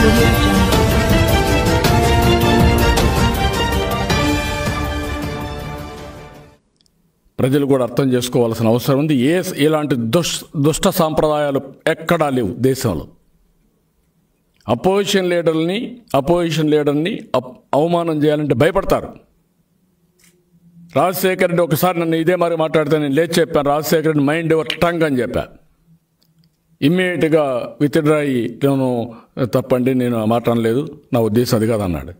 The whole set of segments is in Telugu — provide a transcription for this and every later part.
audio jungle. ప్రజలు కూడా అర్థం చేసుకోవాల్సిన అవసరం ఉంది ఏ ఇలాంటి దుష్ దుష్ట సాంప్రదాయాలు ఎక్కడా లేవు దేశంలో అపోజిషన్ లీడర్ని అపోజిషన్ లీడర్ని అప్- అవమానం చేయాలంటే భయపడతారు రాజశేఖర్ రెడ్డి ఒకసారి నన్ను ఇదే మరి మాట్లాడితే నేను లేచి చెప్పాను Rajasekhar Reddy mind your tongue అని చెప్పా ఇమ్మీడియట్గా విత్డ్రా అయ్యి నేను తప్పండి నేను ఆ మాట అనలేదు నా ఉద్దేశం అది కాదన్నాడు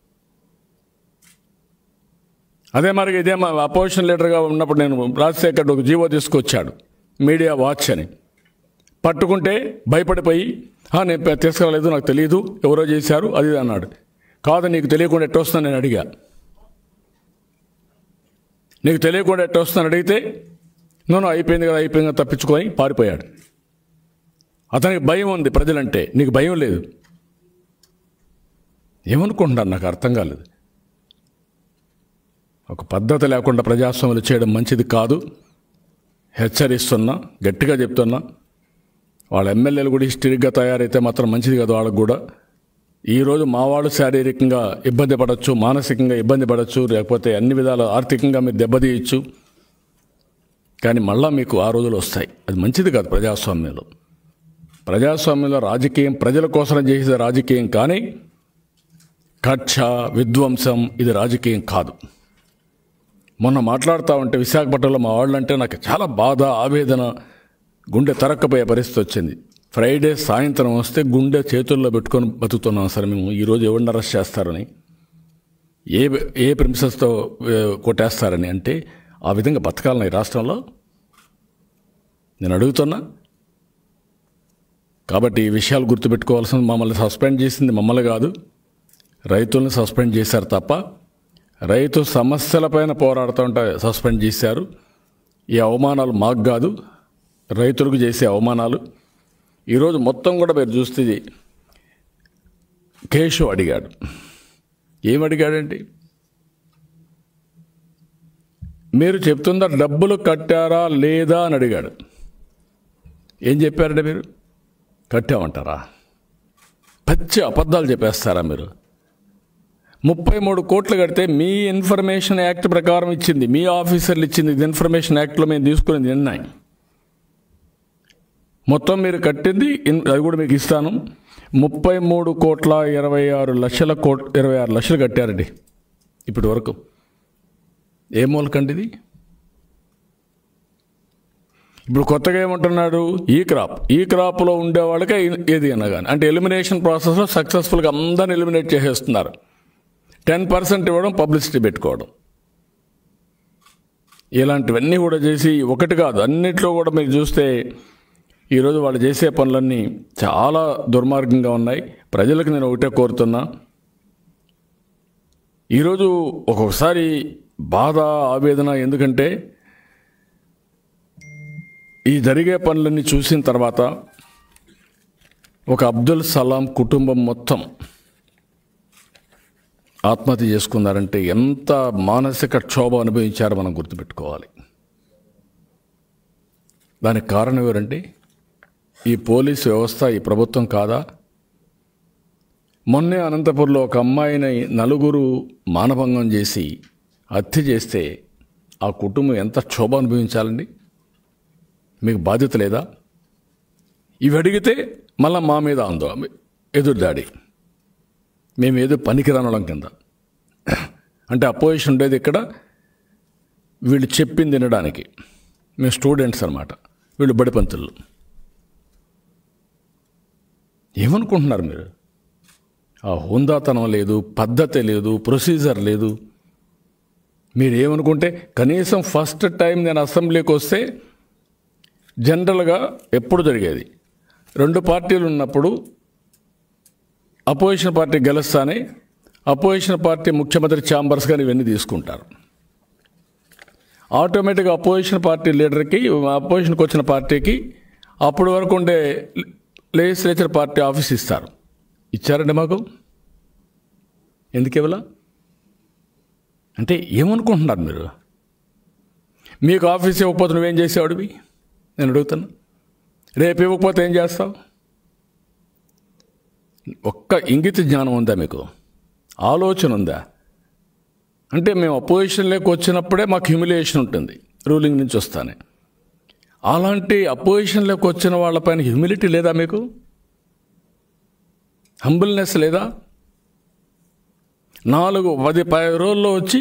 అదే మరి ఇదే మా అపోజిషన్ లీడర్గా ఉన్నప్పుడు నేను రాజశేఖర్ రెడ్డి ఒక జీవో తీసుకొచ్చాడు మీడియా వాచ్ అని పట్టుకుంటే భయపడిపోయి "ఆ, నేను పె- తీసుకురాలేదు నాకు తెలియదు ఎవరో చేశారు అది ఇది" అన్నాడు కాదు నీకు తెలియకుండా ఎట్ట వస్తుందని నేను అడిగా నీకు తెలియకుండా ఎట్ట వస్తుందని అడిగితే నన్ను అయిపోయింది కదా అయిపోయింది కదా తప్పించుకొని పారిపోయాడు అతనికి భయం ఉంది ప్రజలంటే నీకు భయం లేదు ఏమనుకుంటున్నారు నాకు అర్థం కాలేదు ఒక పద్ధతి లేకుండా ప్రజాస్వామ్యం చేయడం మంచిది కాదు హెచ్చరిస్తున్నా గట్టిగా చెప్తున్నా వాళ్ళ ఎమ్మెల్యేలు కూడా హిస్టరిక్గా తయారైతే మాత్రం మంచిది కాదు వాళ్ళకు కూడా ఈరోజు మా వాళ్ళు శారీరకంగా ఇబ్బంది పడవచ్చు మానసికంగా ఇబ్బంది పడవచ్చు లేకపోతే అన్ని విధాల ఆర్థికంగా మీరు దెబ్బతీయచ్చు కానీ మళ్ళా మీకు ఆ రోజులు వస్తాయి అది మంచిది కాదు ప్రజాస్వామ్యంలో ప్రజాస్వామ్యంలో రాజకీయం ప్రజల కోసం చేసే రాజకీయం కానీ కక్ష విధ్వంసం ఇది రాజకీయం కాదు మొన్న మాట్లాడుతూ ఉంటే విశాఖపట్నంలో మా వాళ్ళంటే నాకు చాలా బాధ ఆవేదన గుండె తరక్కపోయే పరిస్థితి వచ్చింది ఫ్రైడే సాయంత్రం వస్తే గుండె చేతుల్లో పెట్టుకొని బతుకుతున్నాం సార్ మేము ఈరోజు ఎవరిని అరెస్ట్ చేస్తారని ఏ ఏ ప్రిన్సెస్తో కొట్టేస్తారని అంటే ఆ విధంగా బతకాలని ఈ రాష్ట్రంలో నేను అడుగుతున్నా కాబట్టి ఈ విషయాలు గుర్తుపెట్టుకోవాల్సింది మమ్మల్ని సస్పెండ్ చేసింది మమ్మల్ని కాదు రైతుల్ని సస్పెండ్ చేశారు తప్ప రైతు సమస్యలపైన పోరాడుతుంటే సస్పెండ్ చేశారు ఈ అవమానాలు మాకు కాదు రైతులకు చేసే అవమానాలు ఈరోజు మొత్తం కూడా మీరు చూస్తే ఇది కేశు అడిగాడు ఏం అడిగాడండి మీరు చెప్తుందా డబ్బులు కట్టారా లేదా అని అడిగాడు ఏం చెప్పారండి మీరు కట్టామంటారా పచ్చి అబద్ధాలు చెప్పేస్తారా మీరు ముప్పై మూడు కోట్లు కడితే మీ ఇన్ఫర్మేషన్ యాక్ట్ ప్రకారం ఇచ్చింది మీ ఆఫీసర్లు ఇచ్చింది ఇది ఇన్ఫర్మేషన్ యాక్ట్లో మేము తీసుకునేది నిర్ణయం మొత్తం మీరు కట్టింది ఇన్- అది కూడా మీకు ఇస్తాను ముప్పై మూడు కోట్ల ఇరవై ఆరు లక్షల కోట్ ఇరవై ఆరు లక్షలు కట్టారండి ఇప్పటి వరకు ఏ మూలకండి ఇది ఇప్పుడు కొత్తగా ఏమంటున్నాడు ఈ క్రాప్ ఈ క్రాప్లో ఉండే వాళ్ళకే ఇ- ఏది అన్నా కానీ అంటే ఎలిమినేషన్ ప్రాసెస్లో సక్సెస్ఫుల్గా అందరిని ఎలిమినేట్ చేసేస్తున్నారు టెన్ పర్సెంట్ ఇవ్వడం పబ్లిసిటీ పెట్టుకోవడం ఇలాంటివన్నీ కూడా చేసి ఒకటి కాదు అన్నిట్లో కూడా మీరు చూస్తే ఈరోజు వాళ్ళు చేసే పనులన్నీ చాలా దుర్మార్గంగా ఉన్నాయి ప్రజలకు నేను ఒకటే కోరుతున్నా ఈరోజు ఒక్కొక్కసారి బాధ ఆవేదన ఎందుకంటే ఈ జరిగే పనులన్నీ చూసిన తర్వాత ఒక అబ్దుల్ సలాం కుటుంబం మొత్తం ఆత్మహత్య చేసుకున్నారంటే ఎంత మానసిక క్షోభ అనుభవించారో మనం గుర్తుపెట్టుకోవాలి దానికి కారణం ఎవరండి ఈ పోలీస్ వ్యవస్థ ఈ ప్రభుత్వం కాదా మొన్నే అనంతపురంలో ఒక అమ్మాయిని నలుగురు మానభంగం చేసి హత్య చేస్తే ఆ కుటుంబం ఎంత క్షోభ అనుభవించాలండి మీకు బాధ్యత లేదా ఇవి అడిగితే మళ్ళా మా మీద ఆందోళన ఎదురుదాడి మేము ఏదో పనికిరానడం కింద అంటే అపోజిషన్ ఉండేది ఇక్కడ వీళ్ళు చెప్పింది వినడానికి మేము స్టూడెంట్స్ అనమాట వీళ్ళు బడిపంతులు ఏమనుకుంటున్నారు మీరు ఆ హుందాతనం లేదు పద్ధతి లేదు ప్రొసీజర్ లేదు మీరు ఏమనుకుంటే కనీసం ఫస్ట్ టైం నేను అసెంబ్లీకి వస్తే జనరల్గా ఎప్పుడు జరిగేది రెండు పార్టీలు ఉన్నప్పుడు అపోజిషన్ పార్టీ గెలుస్తానే అపోజిషన్ పార్టీ ముఖ్యమంత్రి ఛాంబర్స్ కానీ ఇవన్నీ తీసుకుంటారు ఆటోమేటిక్గా అపోజిషన్ పార్టీ లీడర్కి అపోజిషన్కి వచ్చిన పార్టీకి అప్పటి వరకు ఉండే లెజిస్లేచర్ పార్టీ ఆఫీస్ ఇస్తారు ఇచ్చారండి మాకు ఎందుకు ఇవ్వాల అంటే ఏమనుకుంటున్నారు మీరు మీకు ఆఫీస్ ఇవ్వకపోతే నువ్వేం చేసేవాడివి నేను అడుగుతాను రేపు ఇవ్వకపోతే ఏం చేస్తావు ఒక్క ఇంగిత జ్ఞానం ఉందా మీకు ఆలోచన ఉందా అంటే మేము అపోజిషన్లోకి వచ్చినప్పుడే మాకు హ్యూమిలియేషన్ ఉంటుంది రూలింగ్ నుంచి వస్తానే అలాంటి అపోజిషన్లోకి వచ్చిన వాళ్ళపైన హ్యూమిలిటీ లేదా మీకు హంబుల్నెస్ లేదా నాలుగు పది పది రోజుల్లో వచ్చి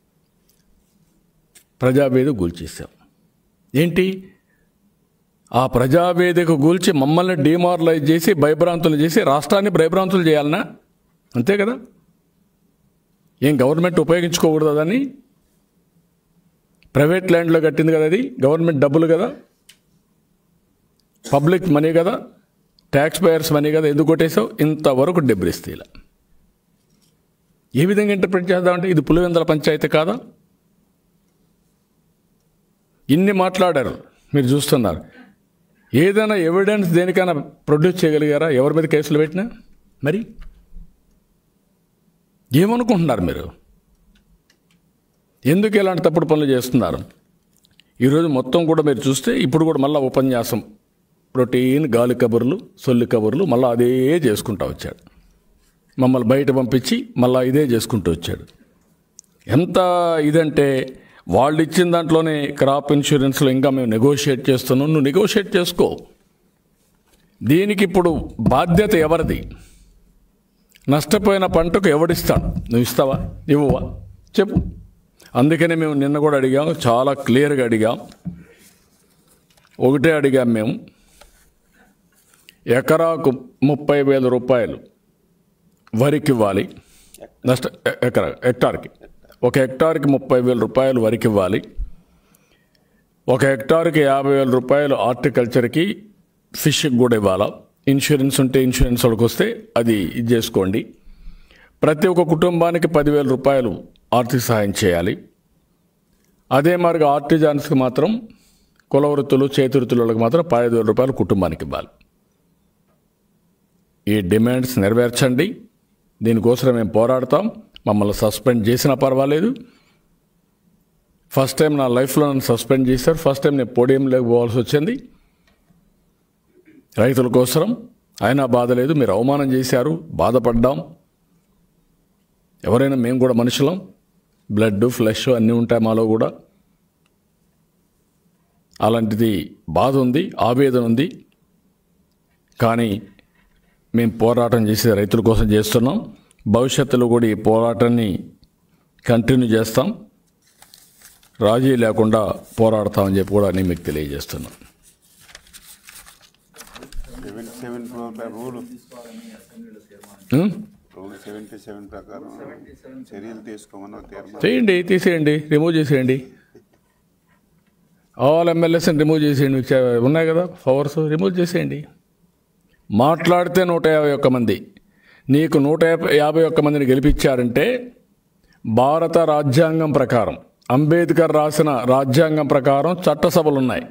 ప్రజావేది కూల్చేసాం ఏంటి ఆ ప్రజావేదిక గూల్చి మమ్మల్ని డిమారలైజ్ చేసి భయభ్రాంతులు చేసి రాష్ట్రాన్ని భయభ్రాంతులు చేయాలనా అంతే కదా ఏం గవర్నమెంట్ ఉపయోగించుకోకూడదు దాన్ని ప్రైవేట్ ల్యాండ్లో కట్టింది కదా అది గవర్నమెంట్ డబ్బులు కదా పబ్లిక్ మనీ కదా ట్యాక్స్ పేయర్స్ మనీ కదా ఎందుకు కొట్టేసావు ఇంతవరకు డెబ్రిస్తే ఇలా ఏ విధంగా ఇంటర్ప్రిట్ చేద్దామంటే ఇది పులివెందల పంచాయతీ కాదా ఇన్ని మాట్లాడారు మీరు చూస్తున్నారు ఏదైనా ఎవిడెన్స్ దేనికైనా ప్రొడ్యూస్ చేయగలిగారా ఎవరి మీద కేసులు పెట్టినా మరి ఏమనుకుంటున్నారు మీరు ఎందుకు ఇలాంటి తప్పుడు పనులు చేస్తున్నారు ఈరోజు మొత్తం కూడా మీరు చూస్తే ఇప్పుడు కూడా మళ్ళీ ఉపన్యాసం రొటీన్ గాలి కబుర్లు సొల్లి కబుర్లు మళ్ళీ అదే చేసుకుంటూ వచ్చాడు మమ్మల్ని బయట పంపించి మళ్ళీ ఇదే చేసుకుంటూ వచ్చాడు ఎంత ఇదంటే వాళ్ళు ఇచ్చిన దాంట్లోనే క్రాప్ ఇన్సూరెన్స్లో ఇంకా మేము నెగోషియేట్ చేస్తున్నాం నువ్వు నెగోషియేట్ చేసుకో దీనికి ఇప్పుడు బాధ్యత ఎవరిది నష్టపోయిన పంటకు ఎవడిస్తాడు నువ్వు ఇస్తావా ఇవ్వవా చెప్పు అందుకనే మేము నిన్న కూడా అడిగాం చాలా క్లియర్గా అడిగాం ఒకటే అడిగాం మేము ఎకరాకు ముప్పై వేల రూపాయలు వరికి ఇవ్వాలి నష్ట ఎ- ఎకరా హెక్టార్కి ఒక హెక్టార్కి ముప్పై వేల రూపాయలు వరికి ఇవ్వాలి ఒక హెక్టార్కి యాభై వేల రూపాయలు హార్టికల్చర్కి ఫిష్కి కూడా ఇవ్వాలా ఇన్సూరెన్స్ ఉంటే ఇన్సూరెన్స్ వాళ్ళకి వస్తే అది ఇది చేసుకోండి ప్రతి ఒక్క కుటుంబానికి పదివేల రూపాయలు ఆర్థిక సహాయం చేయాలి అదే మార్గ ఆర్టిజాన్స్కి మాత్రం కుల వృత్తులు చేతి వృత్తులకు మాత్రం పదివేల రూపాయలు కుటుంబానికి ఇవ్వాలి ఈ డిమాండ్స్ నెరవేర్చండి దీనికోసం మేము పోరాడతాం మమ్మల్ని సస్పెండ్ చేసినా పర్వాలేదు ఫస్ట్ టైం నా లైఫ్లో నన్ను సస్పెండ్ చేశారు ఫస్ట్ టైం నేను పోడియంలోకి పోవాల్సి వచ్చింది రైతుల కోసం అయినా బాధ లేదు మీరు అవమానం చేశారు బాధపడ్డాం ఎవరైనా మేము కూడా మనుషులం బ్లడ్ ఫ్లెష్ అన్నీ ఉంటాయి మాలో కూడా అలాంటిది బాధ ఉంది ఆవేదన ఉంది కానీ మేము పోరాటం చేసే రైతుల కోసం చేస్తున్నాం భవిష్యత్తులో కూడా ఈ పోరాటాన్ని కంటిన్యూ చేస్తాం రాజీ లేకుండా పోరాడతామని చెప్పి కూడా నేను మీకు తెలియజేస్తున్నాం seven seven rule um? Rule seventy seven ప్రకారం చర్యలు తీసుకోమని ఒక తీర్మానం చేయండి తీసేయండి రిమూవ్ చేసేయండి ఆల్ ఎమ్మెల్యేస్ని రిమూవ్ చేసేయండి మీకు చే- ఉన్నాయి కదా పవర్స్ రిమూవ్ చేసేయండి మాట్లాడితే నూట యాభై ఒక్క మంది నీకు నూట యాభై యాభై ఒక్క మందిని గెలిపించారంటే భారత రాజ్యాంగం ప్రకారం అంబేద్కర్ రాసిన రాజ్యాంగం ప్రకారం చట్టసభలు ఉన్నాయి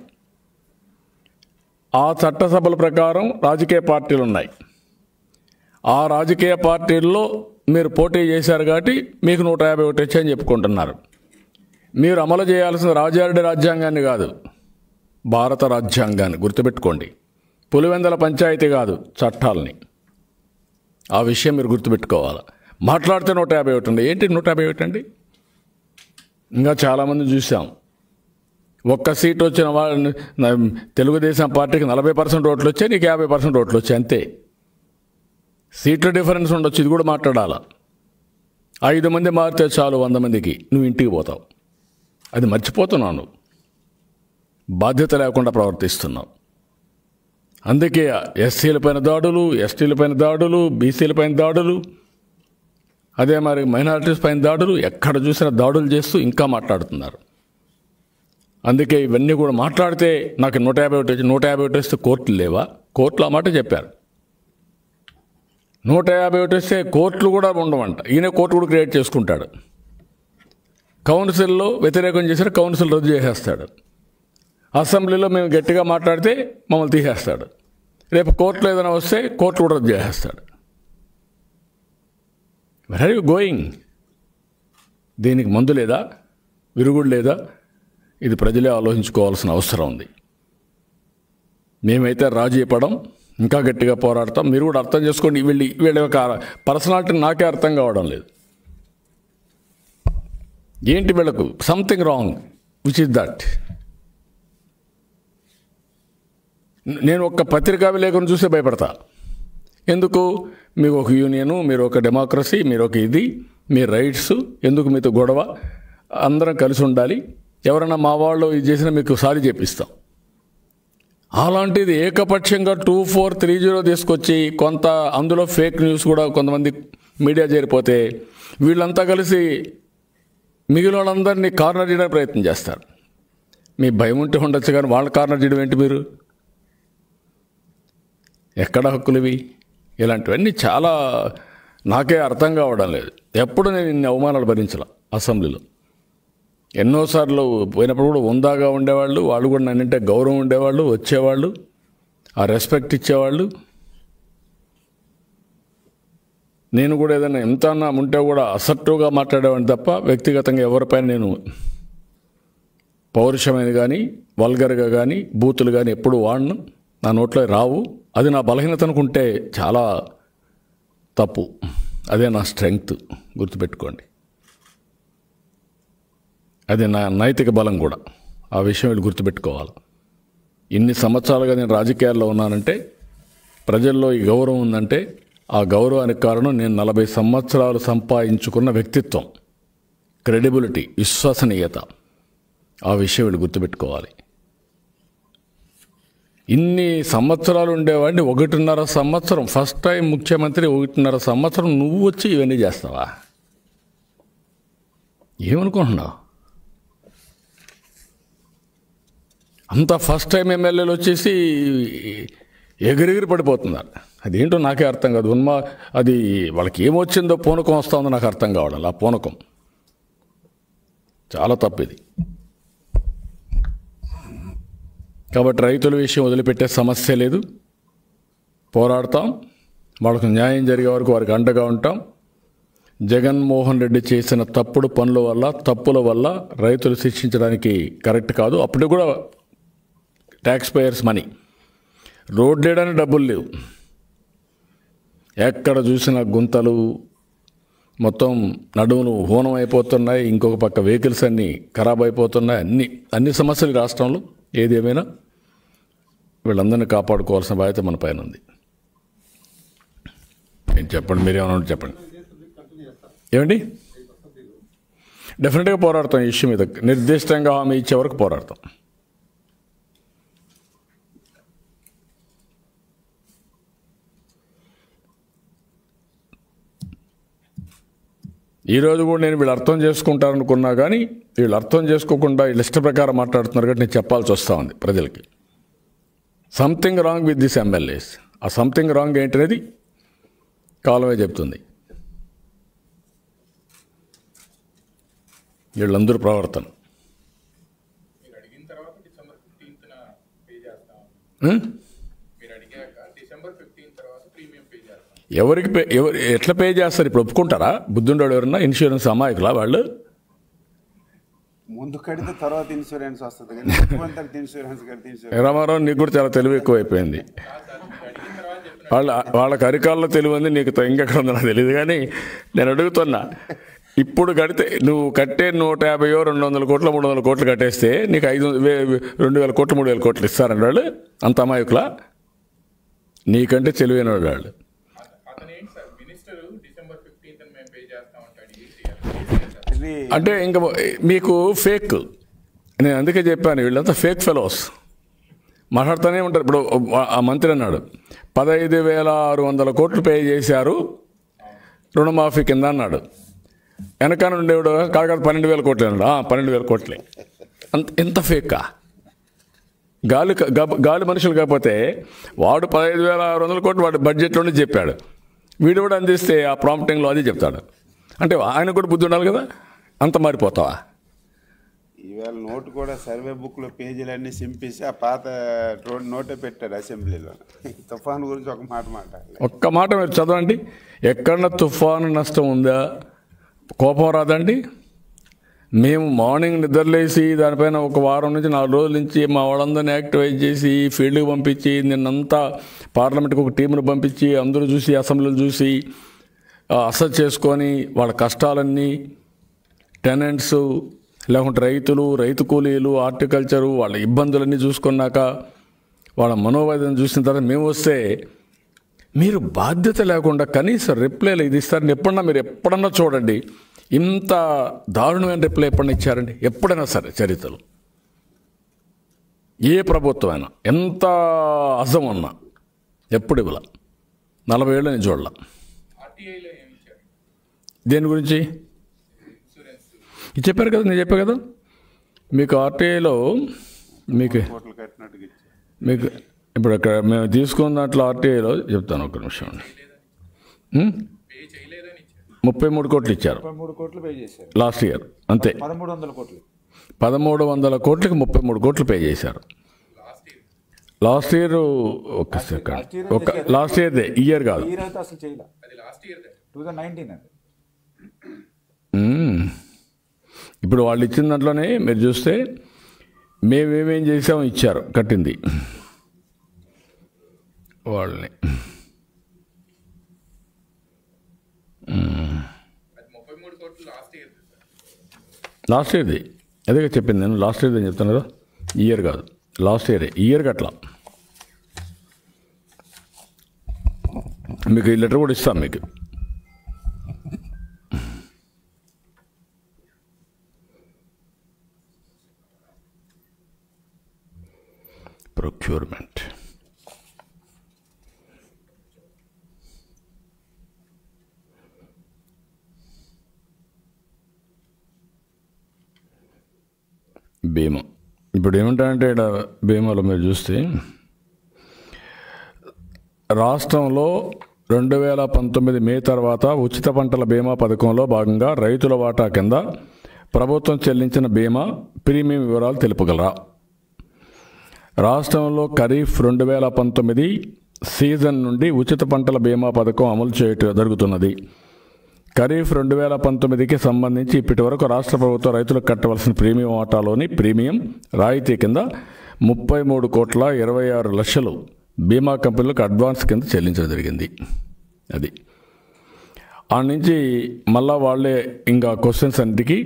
ఆ చట్టసభల ప్రకారం రాజకీయ పార్టీలు ఉన్నాయి ఆ రాజకీయ పార్టీల్లో మీరు పోటీ చేశారు కాబట్టి మీకు నూట యాభై ఒకటి వచ్చాయని చెప్పుకుంటున్నారు మీరు అమలు చేయాల్సిన రాజారెడ్డి రాజ్యాంగాన్ని కాదు భారత రాజ్యాంగాన్ని గుర్తుపెట్టుకోండి పులివెందల పంచాయతీ కాదు చట్టాలని ఆ విషయం మీరు గుర్తుపెట్టుకోవాలి మాట్లాడితే నూట యాభై ఒకటి అండి ఏంటి నూట యాభై ఒకటి అండి ఇంకా చాలామంది చూసాం ఒక్క సీట్ వచ్చిన వాళ్ళని న- తెలుగుదేశం పార్టీకి నలభై పర్సెంట్ ఓట్లు వచ్చాయి నీకు యాభై పర్సెంట్ ఓట్లు వచ్చాయి అంతే సీట్ల డిఫరెన్స్ ఉండొచ్చు ఇది కూడా మాట్లాడాలా ఐదు మంది మారితే చాలు వంద మందికి నువ్వు ఇంటికి పోతావు అది మర్చిపోతున్నావు నువ్వు బాధ్యత లేకుండా ప్రవర్తిస్తున్నావు అందుకే ఎస్సీలపైన దాడులు ఎస్టీలపైన దాడులు బీసీలపైన దాడులు అదే మరి మైనారిటీస్ పైన దాడులు ఎక్కడ చూసినా దాడులు చేస్తూ ఇంకా మాట్లాడుతున్నారు అందుకే ఇవన్నీ కూడా మాట్లాడితే నాకు నూట యాభై ఒకటి వచ్చి- నూట యాభై ఒకటి వస్తే కోర్టులు లేవా కోర్టులు ఆ మాట చెప్పారు నూట యాభై ఒకటి వస్తే కోర్టులు కూడా ఉండవంట ఈయన కోర్టు కూడా క్రియేట్ చేసుకుంటాడు కౌన్సిల్లో వ్యతిరేకం చేసిన కౌన్సిల్ రద్దు చేసేస్తాడు అసెంబ్లీలో మేము గట్టిగా మాట్లాడితే మమ్మల్ని తీసేస్తాడు రేపు కోర్టులో ఏదైనా వస్తే కోర్టు కూడా రద్దు చేసేస్తాడు వెర్ ఆర్ యూ గోయింగ్ దీనికి మందు లేదా విరుగుడు లేదా ఇది ప్రజలే ఆలోచించుకోవాల్సిన అవసరం ఉంది మేమైతే రాజీ పడం ఇంకా గట్టిగా పోరాడతాం మీరు కూడా అర్థం చేసుకోండి వీళ్ళు వీళ్ళ యొక్క పర్సనాలిటీ నాకే అర్థం కావడం లేదు ఏంటి వీళ్ళకు something wrong which is that నేను ఒక పత్రికా విలేకరుని చూసే భయపడతా ఎందుకు మీకు ఒక యూనియను మీరు ఒక డెమోక్రసీ మీరు ఒక ఇది మీ రైట్స్ ఎందుకు మీతో గొడవ అందరం కలిసి ఉండాలి ఎవరైనా మా వాళ్ళు ఇది చేసినా మీకు సారీ చేపిస్తాం అలాంటిది ఏకపక్షంగా టూ ఫోర్ త్రీ జీరో తీసుకొచ్చి కొంత అందులో ఫేక్ న్యూస్ కూడా కొంతమంది మీడియా చేరిపోతే వీళ్ళంతా కలిసి మిగిలిన వాళ్ళందరినీ కార్నర్ చేయడానికి ప్రయత్నం చేస్తారు మీ భయం ఉంటే ఉండొచ్చు కానీ వాళ్ళ కార్నర్ చేయడం ఏంటి మీరు ఎక్కడ హక్కులు ఇవి ఇలాంటివన్నీ చాలా నాకే అర్థం కావడం లేదు ఎప్పుడు నేను ఇన్ని అవమానాలు భరించాల అసెంబ్లీలో ఎన్నోసార్లు పోయినప్పుడు కూడా ఉందాగా ఉండేవాళ్ళు వాళ్ళు కూడా నన్నంటే గౌరవం ఉండేవాళ్ళు వచ్చేవాళ్ళు ఆ రెస్పెక్ట్ ఇచ్చేవాళ్ళు నేను కూడా ఏదైనా ఎంత అన్నా ఉంటే కూడా అసర్టివ్గా మాట్లాడేవాడిని తప్ప వ్యక్తిగతంగా ఎవరిపైన నేను పౌరుషమైన కానీ వల్గర్గా కానీ బూతులు కానీ ఎప్పుడు వాడను నా నోట్లో రావు అది నా బలహీనత అనుకుంటే చాలా తప్పు అదే నా స్ట్రెంగ్త్ గుర్తుపెట్టుకోండి అది నా నైతిక బలం కూడా ఆ విషయం వీళ్ళు గుర్తుపెట్టుకోవాలి ఇన్ని సంవత్సరాలుగా నేను రాజకీయాల్లో ఉన్నానంటే ప్రజల్లో ఈ గౌరవం ఉందంటే ఆ గౌరవానికి కారణం నేను నలభై సంవత్సరాలు సంపాదించుకున్న వ్యక్తిత్వం క్రెడిబిలిటీ విశ్వసనీయత ఆ విషయం వీళ్ళు గుర్తుపెట్టుకోవాలి ఇన్ని సంవత్సరాలు ఉండేవాడిని ఒకటిన్నర సంవత్సరం ఫస్ట్ టైం ముఖ్యమంత్రి ఒకటిన్నర సంవత్సరం నువ్వు వచ్చి ఇవన్నీ చేస్తావా ఏమనుకుంటున్నావు అంత ఫస్ట్ టైం ఎమ్మెల్యేలు వచ్చేసి ఎగిరెగిరి పడిపోతున్నారు అదేంటో నాకే అర్థం కాదు ఉన్మా అది వాళ్ళకి ఏమొచ్చిందో పూనకం వస్తుందో నాకు అర్థం కావడం ఆ పూనకం చాలా తప్పు ఇది కాబట్టి రైతుల విషయం వదిలిపెట్టే సమస్య లేదు పోరాడతాం వాళ్ళకు న్యాయం జరిగే వరకు వారికి అండగా ఉంటాం జగన్మోహన్ రెడ్డి చేసిన తప్పుడు పనుల వల్ల తప్పుల వల్ల రైతులు శిక్షించడానికి కరెక్ట్ కాదు అప్పుడు కూడా ట్యాక్స్ పేయర్స్ మనీ రోడ్డు వేయడానికి డబ్బులు లేవు ఎక్కడ చూసిన గుంతలు మొత్తం నడుములు హోనం అయిపోతున్నాయి ఇంకొక పక్క వెహికల్స్ అన్నీ ఖరాబ్ అయిపోతున్నాయి అన్ని అన్ని సమస్యలు ఈ రాష్ట్రంలో ఏది ఏమైనా వీళ్ళందరినీ కాపాడుకోవాల్సిన బాధ్యత మన పైన ఉంది ఏం చెప్పండి మీరేమన్నా ఉంటే చెప్పండి ఏమండి డెఫినెట్గా పోరాడతాం ఈ ఇష్యూ మీద నిర్దిష్టంగా హామీ ఇచ్చే వరకు పోరాడతాం ఈరోజు కూడా నేను వీళ్ళు అర్థం చేసుకుంటారనుకున్నా కానీ వీళ్ళు అర్థం చేసుకోకుండా వీళ్ళ ఇష్ట ప్రకారం మాట్లాడుతున్నారు కాబట్టి నేను చెప్పాల్సి వస్తూ ఉంది ప్రజలకి something wrong with this MLAs ఆ సంథింగ్ రాంగ్ ఏంటనేది కాలమే చెప్తుంది వీళ్ళందరూ ప్రవర్తన మీరు అడిగిన తర్వాత డిసెంబర్ ఫిఫ్టీన్త్ పే చేస్తాం ఆ? మీరు అడిగాక డిసెంబర్ ఫిఫ్టీన్త్ తర్వాత ప్రీమియం పే చేస్తాం ఎవరికి పే ఎవరు ఎట్లా పే చేస్తారు ఇప్పుడు ఒప్పుకుంటారా బుద్ధుండోడు ఎవరన్నా ఇన్సూరెన్స్ అమాయకులా వాళ్ళు ముందు కడితే తర్వాత ఇన్సూరెన్స్ వస్తుంది కానీ ఎక్కువ తర్వాత ఇన్సూరెన్స్ కడితే ఇన్సూరెన్స్ రామారావు నీకు కూడా చాలా తెలివి ఎక్కువైపోయింది వాళ్ళ వాళ్ళకి అరికాల్లో తెలివి ఉంది నీకు త- ఇంకెక్కడ ఉందో నాకు తెలియదు కానీ నేను అడుగుతున్నా ఇప్పుడు కడితే నువ్వు కట్టే నూట యాభైయో రెండు వందల కోట్లు మూడు వందల కోట్లు కట్టేస్తే నీకు ఐదు వే- రెండు వేల కోట్లు మూడు వేల కోట్లు ఇస్తారండి వాళ్ళు అంత అమాయకులా నీకంటే తెలివైన వాళ్ళు వాళ్ళు అతను ఏంటి సార్ మినిస్టర్ డిసెంబర్ ఫిఫ్టీన్త్ మేము పే చేస్తామంటాడు ఏంటి ఇది అంటే ఇంకా మీకు ఫేక్ నేను అందుకే చెప్పాను వీళ్ళంతా ఫేక్ ఫెలోస్ మాట్లాడుతూనే ఉంటారు ఇప్పుడు ఆ మంత్రి అన్నాడు పదహైదు వేల ఆరు వందల కోట్లు పే చేశారు రుణమాఫీ కింద అన్నాడు వెనకాల ఉండేవాడు కాదు కాదు పన్నెండు వేల కోట్లు అన్నాడు "ఆ, పన్నెండు వేల కోట్లే అంత ఎంత ఫేకా గాలి క- గబ- గాలి మనుషులు కాకపోతే వాడు పదహైదు వేల ఆరు వందల కోట్లు వాడు బడ్జెట్లోనే చెప్పాడు వీడు కూడా అందిస్తే ఆ ప్రాంప్టింగ్లో అది చెప్తాడు అంటే ఆయన కూడా బుద్ధి ఉండాలి కదా అంత మారిపోతావా ఈవేళ నోటు కూడా సర్వే బుక్లో పేజీలన్నీ సింపేసి ఆ పాత రోడ్ నోటే పెట్టాడు అసెంబ్లీలో తుఫాన్ గురించి ఒక మాట మాట్లాడాలి ఒక్క మాట మీరు చదవండి ఎక్కడ తుఫాను నష్టం ఉందా కోపం రాదండి మేము మార్నింగ్ నిద్రలేసి దానిపైన ఒక వారం నుంచి నాలుగు రోజుల నుంచి మా వాళ్ళందరినీ యాక్టివైజ్ చేసి ఫీల్డ్కి పంపించి నిన్నంతా పార్లమెంట్కి ఒక టీంను పంపించి అందరూ చూసి అసెంబ్లీలు చూసి ఆ, అసెస్ చేసుకొని వాళ్ళ కష్టాలన్నీ టెనెంట్స్ లేకుంటే రైతులు రైతు కూలీలు హార్టికల్చరు వాళ్ళ ఇబ్బందులన్నీ చూసుకున్నాక వాళ్ళ మనోవేదన చూసిన తర్వాత మేము వస్తే మీరు బాధ్యత లేకుండా కనీసం రిప్లైలు ఇది ఇస్తారని ఎప్పుడన్నా మీరు ఎప్పుడన్నా చూడండి ఇంత దారుణమైన రిప్లై ఎప్పుడన్నా ఇచ్చారండి ఎప్పుడైనా సరే చరిత్రలో ఏ ప్రభుత్వమైనా ఎంత అజం ఉన్నా ఎప్పుడు ఇవ్వాల నలభై ఏళ్ళు నేను చూడాల ఆర్టీఐలో ఏమి ఇచ్చారు దేని గురించి ఇన్సూరెన్స్ ఇది చెప్పారు కదా నేను చెప్పాను కదా మీకు ఆర్టీఐలో మీకు కోట్లు కట్టినట్టుగా ఇచ్చారు మీకు ఇప్పుడు అక్కడ మేము తీసుకున్న దాంట్లో ఆర్టీఐలో చెప్తాను ఒక నిమిషం అండి ఉం? పే చేయలేదని ఇచ్చారు ముప్పై మూడు కోట్లు ఇచ్చారు ముప్పై మూడు కోట్లు పే చేశారు లాస్ట్ ఇయర్ అంతే పదమూడు వందల కోట్లు పదమూడు వందల కోట్లకి ముప్పై మూడు కోట్లు పే చేశారు లాస్ట్ ఇయర్ లాస్ట్ ఇయర్ ఒక సెకండ్ ఒక లాస్ట్ ఇయర్దే ఇయర్ కాదు ఈ రోజు అసలు చేయలే అది last year two thousand nineteen అది మ్మ్. ఇప్పుడు వాళ్ళు ఇచ్చిన దాంట్లోనే మీరు చూస్తే మేమేమేం చేసామో ఇచ్చారు కట్టింది వాళ్ళని అది ముప్పై మూడు కోట్లు లాస్ట్ ఇయర్ లాస్ట్ ఇయర్ది అదే కదా చెప్పింది నేను లాస్ట్ ఇయర్ అని చెప్తాను కదా ఇయర్ కాదు లాస్ట్ ఇయరే ఇయర్ అట్లా మీకు ఈ లెటర్ కూడా ఇస్తాం మీకు ప్రొక్యూర్మెంట్ బీమా ఇప్పుడు ఏమంటారంటే ఇక్కడ బీమాలో మీరు చూస్తే రాష్ట్రంలో రెండు వేల పంతొమ్మిది మే తర్వాత ఉచిత పంటల బీమా పథకంలో భాగంగా రైతుల వాటా కింద ప్రభుత్వం చెల్లించిన బీమా ప్రీమియం వివరాలు తెలుపగలరా రాష్ట్రంలో ఖరీఫ్ రెండు వేల పంతొమ్మిది సీజన్ నుండి ఉచిత పంటల బీమా పథకం అమలు చేయట జరుగుతున్నది ఖరీఫ్ రెండు వేల పంతొమ్మిదికి సంబంధించి ఇప్పటి వరకు రాష్ట్ర ప్రభుత్వం రైతులకు కట్టవలసిన ప్రీమియం వాటాలోని ప్రీమియం రాయితీ కింద ముప్పై మూడు కోట్ల ఇరవై ఆరు లక్షలు బీమా కంపెనీలకు అడ్వాన్స్ కింద చెల్లించడం జరిగింది అది ఆ నుంచి మళ్ళా వాళ్ళే ఇంకా క్వశ్చన్స్ అన్నిటికీ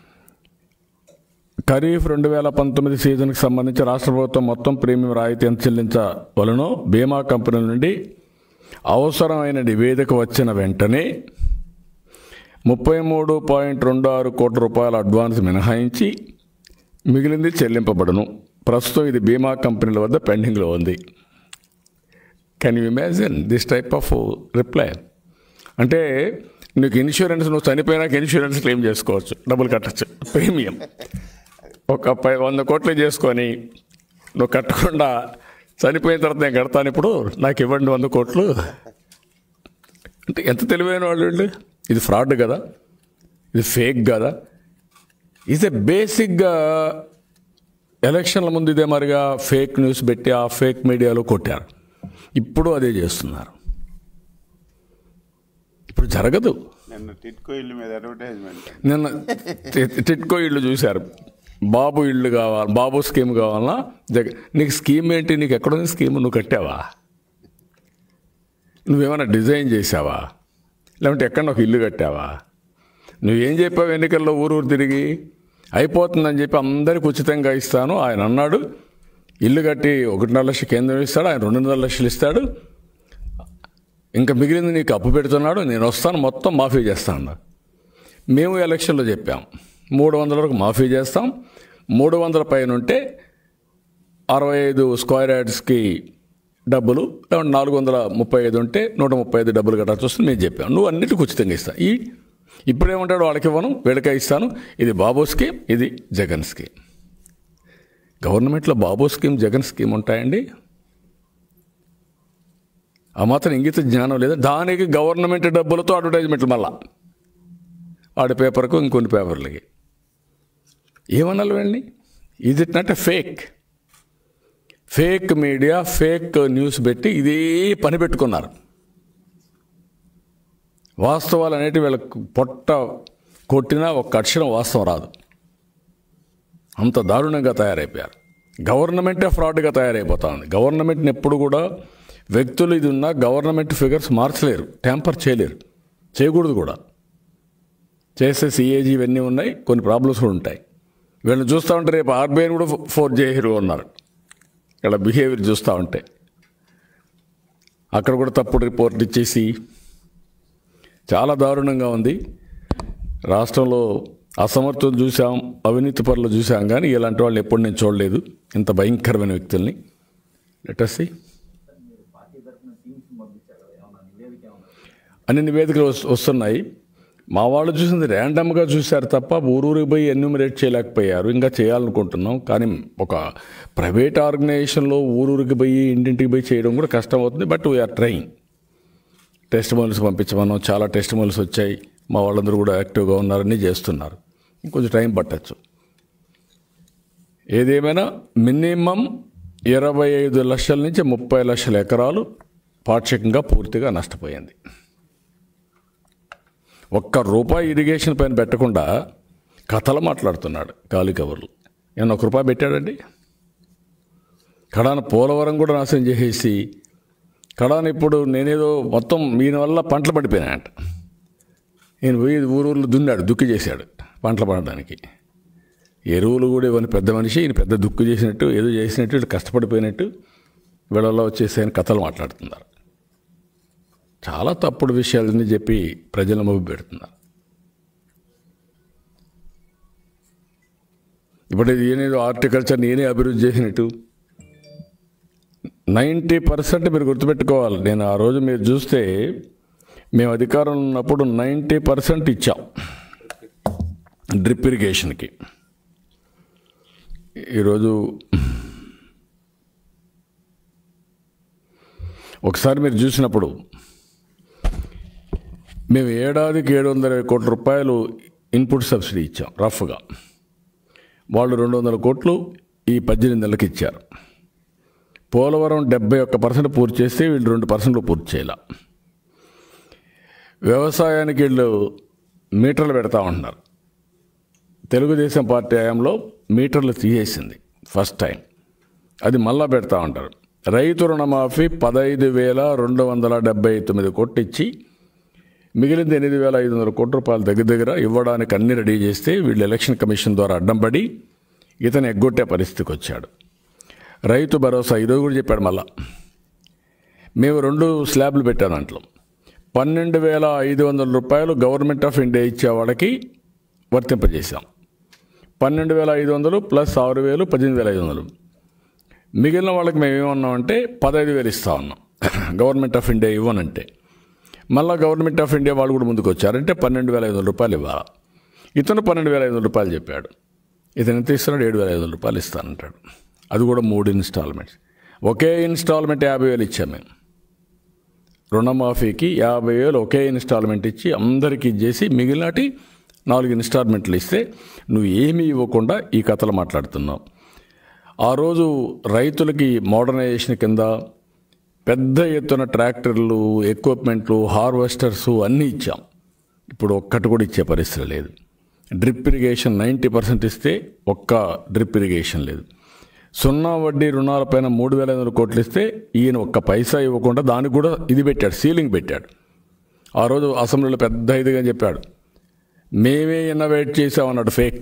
ఖరీఫ్ రెండు వేల పంతొమ్మిది సీజన్కి సంబంధించి రాష్ట్ర ప్రభుత్వం మొత్తం ప్రీమియం రాయితీ ఎంత చెల్లించవలనో బీమా కంపెనీల నుండి అవసరమైన నివేదిక వచ్చిన వెంటనే ముప్పై మూడు పాయింట్ రెండు ఆరు కోట్ల రూపాయల అడ్వాన్స్ మినహాయించి మిగిలింది చెల్లింపబడను ప్రస్తుతం ఇది బీమా కంపెనీల వద్ద పెండింగ్లో ఉంది can you imagine this type of reply అంటే నీకు ఇన్సూరెన్స్ నువ్వు చనిపోయినాక ఇన్సూరెన్స్ క్లెయిమ్ చేసుకోవచ్చు డబ్బులు కట్టచ్చు ప్రీమియం ఒక పై వంద కోట్లు చేసుకొని నువ్వు కట్టకుండా చనిపోయిన తర్వాత నేను కడతాను ఇప్పుడు నాకు ఇవ్వండి వంద కోట్లు అంటే ఎంత తెలివైన వాళ్ళు వీళ్ళు? ఇది ఫ్రాడ్ కదా ఇది ఫేక్ కదా ఇది బేసిక్గా ఎలక్షన్ల ముందు ఇదే మరిగా ఫేక్ న్యూస్ పెట్టి ఆ ఫేక్ మీడియాలో కొట్టారు ఇప్పుడు అదే చేస్తున్నారు ఇప్పుడు జరగదు నిన్న టిట్కో ఇల్లు మీద అడ్వర్టైజ్మెంట్ నిన్న టి- టిట్కో ఇళ్ళు చూశారు బాబు ఇళ్ళు కావాలి బాబు స్కీమ్ కావాలన్నా జగ నీకు స్కీమ్ ఏంటి నీకు ఎక్కడుంది స్కీమ్ నువ్వు కట్టావా నువ్వేమైనా డిజైన్ చేసావా లేకుంటే ఎక్కడ ఒక ఇల్లు కట్టావా నువ్వేం చెప్పావు ఎన్నికల్లో ఊరు ఊరు తిరిగి అయిపోతుందని చెప్పి అందరికి ఉచితంగా ఇస్తాను ఆయన అన్నాడు ఇల్లు కట్టి ఒకటిన్నర లక్ష కేంద్రం ఇస్తాడు ఆయన రెండున్నర లక్షలు ఇస్తాడు ఇంకా మిగిలింది నీకు అప్పు పెడుతున్నాడు నేను వస్తాను మొత్తం మాఫీ చేస్తాను అన్నాడు. మేము ఎలక్షన్లో చెప్పాం మూడు వందల వరకు మాఫీ చేస్తాం మూడు వందల పైన ఉంటే అరవై ఐదు స్క్వేర్ యార్డ్స్కి డబ్బులు లేకుంటే నాలుగు వందల ముప్పై ఐదు ఉంటే నూట ముప్పై ఐదు డబ్బులు కట్టాల్సి వస్తుంది మేము చెప్పాం నువ్వు అన్నిటికీ ఉచితంగా ఇస్తా ఈ ఇప్పుడేమంటాడు వాళ్ళకి ఇవ్వను వీళ్ళకే ఇస్తాను ఇది బాబు స్కీమ్ ఇది జగన్ స్కీమ్ గవర్నమెంట్లో బాబు స్కీమ్ జగన్ స్కీమ్ ఉంటాయండి ఆ మాత్రం ఇంగిత జ్ఞానం లేదా దానికి గవర్నమెంట్ డబ్బులతో అడ్వర్టైజ్మెంట్లు మళ్ళా ఆడి పేపర్కు ఇంకొన్ని పేపర్లకి ఏమనాలి వెళ్ళి ఇది it not a fake fake media fake news పెట్టి ఇదే పని పెట్టుకున్నారు వాస్తవాలు అనేటివి వీళ్ళకు పొట్ట కొట్టినా ఒక అక్షరం వాస్తవం రాదు అంత దారుణంగా తయారైపోయారు గవర్నమెంటే ఫ్రాడ్గా తయారైపోతా ఉంది గవర్నమెంట్ని ఎప్పుడు కూడా వ్యక్తులు ఇది ఉన్నా గవర్నమెంట్ ఫిగర్స్ మార్చలేరు ట్యాంపర్ చేయలేరు చేయకూడదు కూడా చేస్తే సిఏజీ ఇవన్నీ ఉన్నాయి కొన్ని ప్రాబ్లమ్స్ కూడా ఉంటాయి వీళ్ళని చూస్తూ ఉంటే రేపు ఆర్బీఐని కూడా ఫోర్ చేయరు అన్నారు ఇక్కడ బిహేవియర్ చూస్తూ ఉంటే అక్కడ కూడా తప్పుడు రిపోర్ట్ ఇచ్చేసి చాలా దారుణంగా ఉంది రాష్ట్రంలో అసమర్థులు చూసాం అవినీతి పరులు చూసాం కానీ ఇలాంటి వాళ్ళు ఎప్పుడు నేను చూడలేదు ఇంత భయంకరమైన వ్యక్తుల్ని లెటర్సి అన్ని నివేదికలు వస్- వస్తున్నాయి మా వాళ్ళు చూసింది ర్యాండమ్గా చూశారు తప్ప ఊరూరికి పోయి ఎన్యూమరేట్ చేయలేకపోయారు ఇంకా చేయాలనుకుంటున్నాం కానీ ఒక ప్రైవేట్ ఆర్గనైజేషన్లో ఊరూరికి పోయి ఇంటింటికి పోయి చేయడం కూడా కష్టం అవుతుంది బట్ వీఆర్ ట్రైన్ టెస్ట్ మొల్స్ పంపించమన్నాం చాలా టెస్ట్ మొల్స్ వచ్చాయి మా వాళ్ళందరూ కూడా యాక్టివ్గా ఉన్నారని చేస్తున్నారు ఇంకొంచెం టైం పట్టచ్చు ఏదేమైనా మినిమం ఇరవై ఐదు లక్షల నుంచి ముప్పై లక్షల ఎకరాలు పాక్షికంగా పూర్తిగా నష్టపోయింది ఒక్క రూపాయి ఇరిగేషన్ పైన పెట్టకుండా కథలు మాట్లాడుతున్నాడు గాలి కవర్లు నేను ఒక రూపాయి పెట్టాడండి కడాన పోలవరం కూడా నాశనం చేసేసి కడాన ఇప్పుడు నేనేదో మొత్తం ఈయన వల్ల పంటలు పడిపోయినాయంట ఈయన పోయి ఊరూర్లో దున్నాడు దుక్కి చేశాడు పంటలు పండడానికి ఎరువులు కూడా ఇవన్నీ పెద్ద మనిషి ఈయన పెద్ద దుక్కు చేసినట్టు ఏదో చేసినట్టు వీళ్ళు కష్టపడిపోయినట్టు వీళ్ళలో వచ్చేసి ఆయన కథలు మాట్లాడుతున్నారు చాలా తప్పుడు విషయాలని చెప్పి ప్రజలను మభ్య పెడుతున్నారు ఇప్పుడు ఇది ఏనేదో హార్టికల్చర్ నేనే అభివృద్ధి చేసినట్టు నైంటీ పర్సెంట్ మీరు గుర్తుపెట్టుకోవాలి నేను ఆ రోజు మీరు చూస్తే మేము అధికారంలో ఉన్నప్పుడు నైంటీ పర్సెంట్ ఇచ్చాం డ్రిప్ ఇరిగేషన్కి ఈరోజు ఒకసారి మీరు చూసినప్పుడు మేము ఏడాదికి ఏడు వందల ఇరవై కోట్ల రూపాయలు ఇన్పుట్ సబ్సిడీ ఇచ్చాం రఫ్గా వాళ్ళు రెండు వందల కోట్లు ఈ పద్దెనిమిది నెలలకు ఇచ్చారు పోలవరం డెబ్బై ఒక్క పర్సెంట్ పూర్తి చేస్తే వీళ్ళు రెండు పర్సెంట్లు పూర్తి చేయాల వ్యవసాయానికి వీళ్ళు మీటర్లు పెడతా ఉంటున్నారు తెలుగుదేశం పార్టీ హయాంలో మీటర్లు తీసేసింది ఫస్ట్ టైం అది మళ్ళా పెడతా ఉంటారు రైతు రుణమాఫీ పదహైదు వేల రెండు వందల డెబ్బై తొమ్మిది కోట్లు ఇచ్చి మిగిలింది ఎనిమిది వేల ఐదు వందల కోట్ల రూపాయల దగ్గర దగ్గర ఇవ్వడానికి అన్ని రెడీ చేస్తే వీళ్ళు ఎలక్షన్ కమిషన్ ద్వారా అడ్డం పడి ఇతను ఎగ్గొట్టే పరిస్థితికి వచ్చాడు రైతు భరోసా ఈరోజు కూడా చెప్పాడు మళ్ళా మేము రెండు స్లాబ్లు పెట్టాం దాంట్లో పన్నెండు వేల ఐదు వందల రూపాయలు గవర్నమెంట్ ఆఫ్ ఇండియా ఇచ్చే వాళ్ళకి వర్తింపజేశాం పన్నెండు వేల ఐదు వందలు ప్లస్ ఆరు వేలు పద్దెనిమిది వేల ఐదు వందలు మిగిలిన వాళ్ళకి మేము ఏమన్నామంటే పదహైదు వేలు ఇస్తా ఉన్నాం గవర్నమెంట్ ఆఫ్ ఇండియా ఇవ్వనంటే మళ్ళీ గవర్నమెంట్ ఆఫ్ ఇండియా వాళ్ళు కూడా ముందుకు వచ్చారంటే పన్నెండు వేల ఐదు వందల రూపాయలు ఇవ్వాలి ఇతను పన్నెండు వేల ఐదు వందల రూపాయలు చెప్పాడు ఇతను ఎంత ఇస్తున్నాడు ఏడు వేల ఐదు వందల రూపాయలు ఇస్తానంటాడు అది కూడా మూడు ఇన్స్టాల్మెంట్స్ ఒకే ఇన్స్టాల్మెంట్ యాభై వేలు ఇచ్చాం మేము రుణమాఫీకి యాభై వేలు ఒకే ఇన్స్టాల్మెంట్ ఇచ్చి అందరికీ ఇచ్చేసి మిగిలినటి నాలుగు ఇన్స్టాల్మెంట్లు ఇస్తే నువ్వు ఏమీ ఇవ్వకుండా ఈ కథలు మాట్లాడుతున్నావు ఆ రోజు రైతులకి మోడర్నైజేషన్ కింద పెద్ద ఎత్తున ట్రాక్టర్లు ఎక్విప్మెంట్లు హార్వెస్టర్స్ అన్నీ ఇచ్చాం ఇప్పుడు ఒక్కటి కూడా ఇచ్చే పరిస్థితి లేదు డ్రిప్ ఇరిగేషన్ నైంటీ పర్సెంట్ ఇస్తే ఒక్క డ్రిప్ ఇరిగేషన్ లేదు సున్నా వడ్డీ రుణాలపైన మూడు వేల ఐదు వందల కోట్లు ఇస్తే ఈయన ఒక్క పైసా ఇవ్వకుండా దానికి కూడా ఇది పెట్టాడు సీలింగ్ పెట్టాడు ఆ రోజు అసెంబ్లీలో పెద్ద ఇదిగా చెప్పాడు మేమే ఇన్నోవేట్ చేసామన్నాడు ఫేక్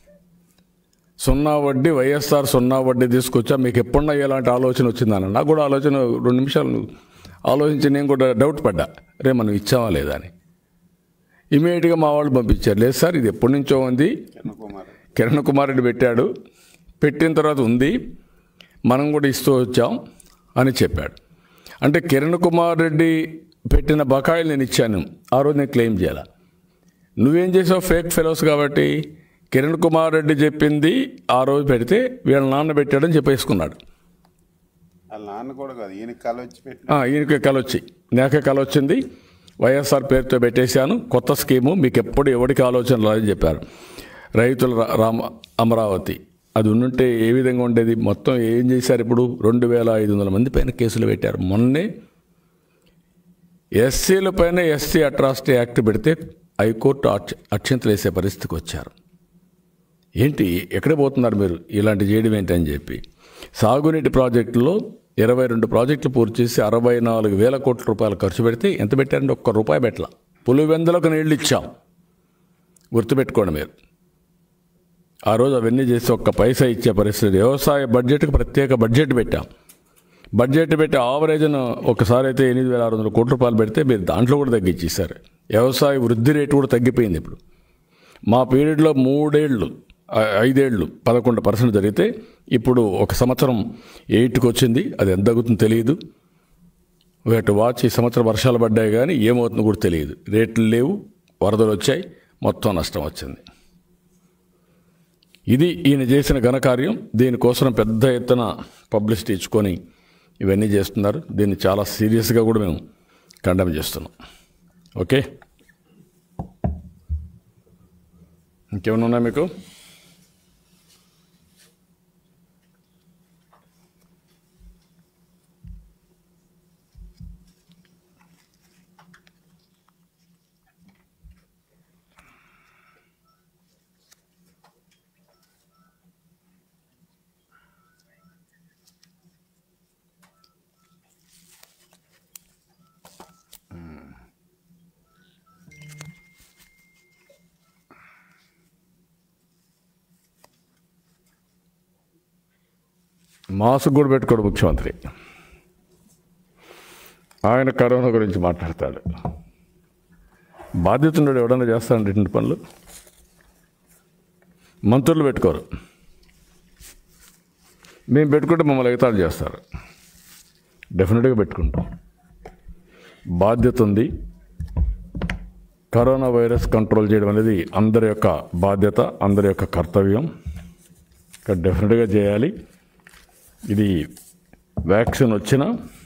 సున్నా వడ్డీ వైఎస్ఆర్ సున్నా వడ్డీ తీసుకొచ్చా మీకు ఎప్పుడన్నా ఎలాంటి ఆలోచన వచ్చిందన్న నాకు కూడా ఆలోచన రెండు నిమిషాలు ఆలోచించి నేను కూడా డౌట్ పడ్డా రే మనం ఇచ్చామా లేదా అని ఇమీడియట్గా మా వాళ్ళు పంపించారు లేదు సార్ ఇది ఎప్పటి నుంచో ఉంది కిరణ్ కుమార్ కిరణ్ కుమార్ రెడ్డి పెట్టాడు పెట్టిన తర్వాత ఉంది మనం కూడా ఇస్తూ వచ్చాం అని చెప్పాడు అంటే కిరణ్ కుమార్ రెడ్డి పెట్టిన బకాయిలు నేను ఇచ్చాను ఆ రోజు నేను క్లెయిమ్ చేయాల నువ్వేం చేసావు ఫేక్ ఫెలోస్ కాబట్టి కిరణ్ కుమార్ రెడ్డి చెప్పింది ఆ రోజు పెడితే వీళ్ళ నాన్న పెట్టాడని చెప్పేసుకున్నాడు వాళ్ళ నాన్న కూడా కాదు ఈయన కళ వచ్చి పెట్టిన ఆ, ఈయనకి కళ వచ్చి నాకే కళ వచ్చింది వైఎస్ఆర్ పేరుతో పెట్టేశాను కొత్త స్కీము మీకు ఎప్పుడు ఎవరికి ఆలోచన రాదని చెప్పారు రైతుల రా- రామ అమరావతి అది ఉండుంటే ఏ విధంగా ఉండేది మొత్తం ఏం చేశారు ఇప్పుడు రెండు వేల ఐదు వందల మంది పైన కేసులు పెట్టారు మొన్నే ఎస్సీల పైన ఎస్సీ అట్రాసిటీ యాక్ట్ పెడితే హైకోర్టు అక్ష- అక్షంతలు వేసే పరిస్థితికి వచ్చారు ఏంటి ఎక్కడ పోతున్నారు మీరు ఇలాంటి చేయడం ఏంటి అని చెప్పి సాగునీటి ప్రాజెక్టులో ఇరవై రెండు ప్రాజెక్టులు పూర్తి చేసి అరవై నాలుగు వేల కోట్ల రూపాయలు ఖర్చు పెడితే ఎంత పెట్టారంటే ఒక్క రూపాయి పెట్టల పులివెందులకు నీళ్ళు ఇచ్చాం గుర్తుపెట్టుకోండి మీరు ఆ రోజు అవన్నీ చేసి ఒక్క పైసా ఇచ్చే పరిస్థితి వ్యవసాయ బడ్జెట్కి ప్రత్యేక బడ్జెట్ పెట్టాం బడ్జెట్ పెట్టి ఆవరేజ్ను ఒకసారి అయితే ఎనిమిది వేల ఆరు వందల కోట్ల రూపాయలు పెడితే మీరు దాంట్లో కూడా తగ్గించేశారు వ్యవసాయ వృద్ధి రేటు కూడా తగ్గిపోయింది ఇప్పుడు మా పీరియడ్లో మూడేళ్ళు ఐ- ఐదేళ్ళు పదకొండు పర్సెంట్ జరిగితే ఇప్పుడు ఒక సంవత్సరం ఎయిట్కి వచ్చింది అది ఎంత తగ్గుతుందో తెలియదు వేటు వాచ్ ఈ సంవత్సరం వర్షాలు పడ్డాయి కానీ ఏమవుతుందో కూడా తెలియదు రేట్లు లేవు వరదలు వచ్చాయి మొత్తం నష్టం వచ్చింది ఇది ఈయన చేసిన ఘనకార్యం దీనికోసం పెద్ద ఎత్తున పబ్లిసిటీ ఇచ్చుకొని ఇవన్నీ చేస్తున్నారు దీన్ని చాలా సీరియస్గా కూడా మేము కండమ్ చేస్తున్నాం ఓకే ఇంకేమైనా ఉన్నాయా మీకు మాస్క్ కూడా పెట్టుకోడు ముఖ్యమంత్రి ఆయన కరోనా గురించి మాట్లాడతాడు బాధ్యత ఉన్నాడు ఎవడన్నా చేస్తాడు ఇటువంటి పనులు మంత్రులు పెట్టుకోరు మేము పెట్టుకుంటే మమ్మల్ని ఎగతాళి చేస్తారు డెఫినెట్గా పెట్టుకుంటాం బాధ్యత ఉంది కరోనా వైరస్ కంట్రోల్ చేయడం అనేది అందరి యొక్క బాధ్యత అందరి యొక్క కర్తవ్యం ఇక్కడ డెఫినెట్గా చేయాలి ఇది వ్యాక్సిన్ వచ్చినా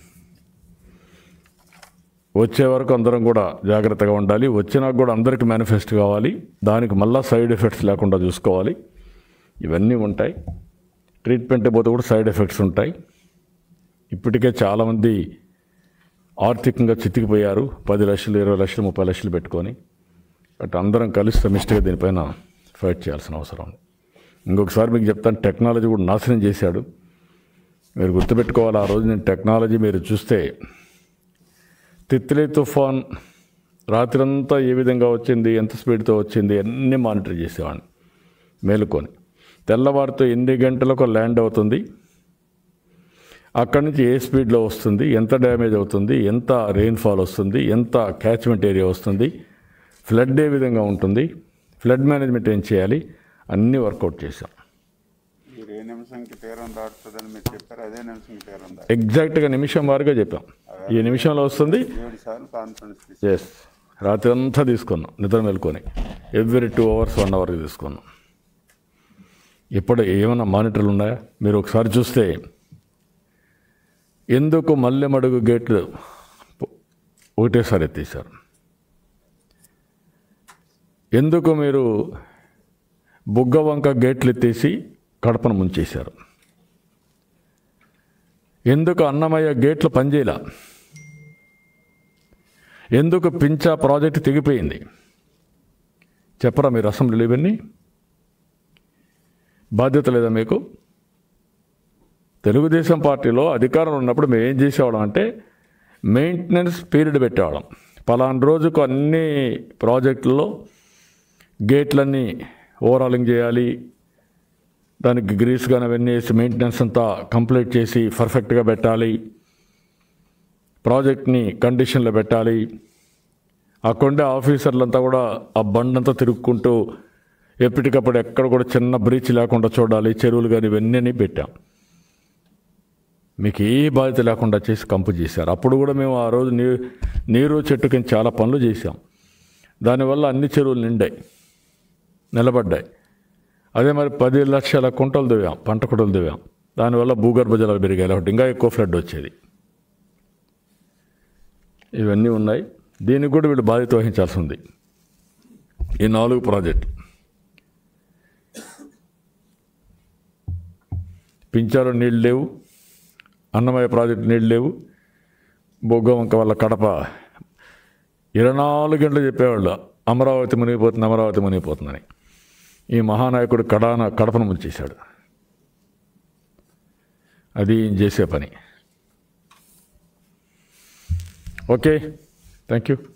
వచ్చే వరకు అందరం కూడా జాగ్రత్తగా ఉండాలి వచ్చినా కూడా అందరికీ మేనిఫెస్ట్ కావాలి దానికి మళ్ళా సైడ్ ఎఫెక్ట్స్ లేకుండా చూసుకోవాలి ఇవన్నీ ఉంటాయి ట్రీట్మెంట్ పోతే కూడా సైడ్ ఎఫెక్ట్స్ ఉంటాయి ఇప్పటికే చాలామంది ఆర్థికంగా చితికిపోయారు పది లక్షలు ఇరవై లక్షలు ముప్పై లక్షలు పెట్టుకొని బట్ అందరం కలిసి సమిష్టిగా దీనిపైన ఫైట్ చేయాల్సిన అవసరం ఉంది ఇంకొకసారి మీకు చెప్తాను టెక్నాలజీ కూడా నాశనం చేశాడు మీరు గుర్తుపెట్టుకోవాలి ఆ రోజు నేను టెక్నాలజీ మీరు చూస్తే తిత్లీ తుఫాన్ రాత్రంతా ఏ విధంగా వచ్చింది ఎంత స్పీడ్తో వచ్చింది అన్నీ మానిటర్ చేసేవాడిని మేలుకొని తెల్లవారితో ఎన్ని గంటలకు ల్యాండ్ అవుతుంది అక్కడి నుంచి ఏ స్పీడ్లో వస్తుంది ఎంత డ్యామేజ్ అవుతుంది ఎంత రెయిన్ఫాల్ వస్తుంది ఎంత క్యాచ్మెంట్ ఏరియా వస్తుంది ఫ్లడ్ ఏ విధంగా ఉంటుంది ఫ్లడ్ మేనేజ్మెంట్ ఏం చేయాలి అన్నీ వర్కౌట్ చేశాం మీరు ఏ నిమిషంకి తీరం దాటుతుందని మీరు చెప్పారు అదే నిమిషంకి తీరం దాటు ఎగ్జాక్ట్గా నిమిషం వారుగా చెప్పాం ఈ నిమిషంలో వస్తుంది ఏడు సార్లు కాన్ఫరెన్స్ తీసుకు ఎస్ రాత్రి అంతా తీసుకున్నాం నిద్ర మేల్కొని ఎవ్రీ టూ అవర్స్ వన్ అవర్కి తీసుకున్నాం ఇప్పుడు ఏమైనా మానిటర్లు ఉన్నాయా మీరు ఒకసారి చూస్తే ఎందుకు మల్లెమడుగు గేట్లు ఒకటేసారి ఎత్తేసారు ఎందుకు మీరు బుగ్గ వంక గేట్లు ఎత్తేసి కడపను ముంచేశారు ఎందుకు అన్నమయ్య గేట్లు పనిచేయలా ఎందుకు పించా ప్రాజెక్టు తెగిపోయింది చెప్పరా మీరు అసెంబ్లీలో ఇవన్నీ బాధ్యత లేదా మీకు తెలుగుదేశం పార్టీలో అధికారంలో ఉన్నప్పుడు మేము ఏం చేసేవాళ్ళం అంటే మెయింటెనెన్స్ పీరియడ్ పెట్టేవాళ్ళం పలానా రోజుకు అన్ని ప్రాజెక్టుల్లో గేట్లన్నీ ఓవరాలింగ్ చేయాలి దానికి గ్రీస్ కానీ అవన్నీ వేసి మెయింటెనెన్స్ అంతా కంప్లీట్ చేసి పర్ఫెక్ట్గా పెట్టాలి ప్రాజెక్ట్ని కండిషన్లో పెట్టాలి అక్కడుండే ఆఫీసర్లంతా కూడా ఆ బండంతా తిరుక్కుంటూ ఎప్పటికప్పుడు ఎక్కడ కూడా చిన్న బ్రీచ్ లేకుండా చూడాలి చెరువులు కానీ ఇవన్నీ పెట్టాం మీకు ఏ బాధ్యత లేకుండా చేసి కంపు చేశారు అప్పుడు కూడా మేము ఆ రోజు నీ నీరు చెట్టు కింద చాలా పనులు చేశాం దానివల్ల అన్ని చెరువులు నిండాయి నిలబడ్డాయి అదే మరి పది లక్షల కుంటలు దివాం పంట కుంటలు దివాం దానివల్ల భూగర్భ జలాలు పెరిగాయి కాబట్టి ఇంకా ఎక్కువ ఫ్లడ్ వచ్చేది ఇవన్నీ ఉన్నాయి దీనికి కూడా వీళ్ళు బాధ్యత వహించాల్సి ఉంది ఈ నాలుగు ప్రాజెక్టు పించారు నీళ్ళు లేవు అన్నమయ్య ప్రాజెక్టు నీళ్ళు లేవు బొగ్గవంక వల్ల కడప ఇరవై నాలుగు గంటలు చెప్పేవాళ్ళు అమరావతి మునిగిపోతుంది అమరావతి మునిగిపోతుందని ఈ మహానాయకుడు కడాన కడపను ముంచేశాడు అది ఈయన చేసే పని ఓకే థ్యాంక్ యూ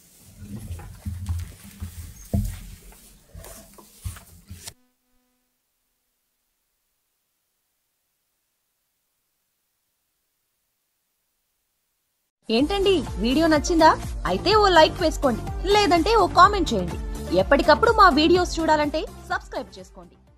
ఏంటండి వీడియో నచ్చిందా అయితే ఓ లైక్ వేసుకోండి లేదంటే ఓ కామెంట్ చేయండి ఎప్పటికప్పుడు మా వీడియోస్ చూడాలంటే సబ్స్క్రైబ్ చేసుకోండి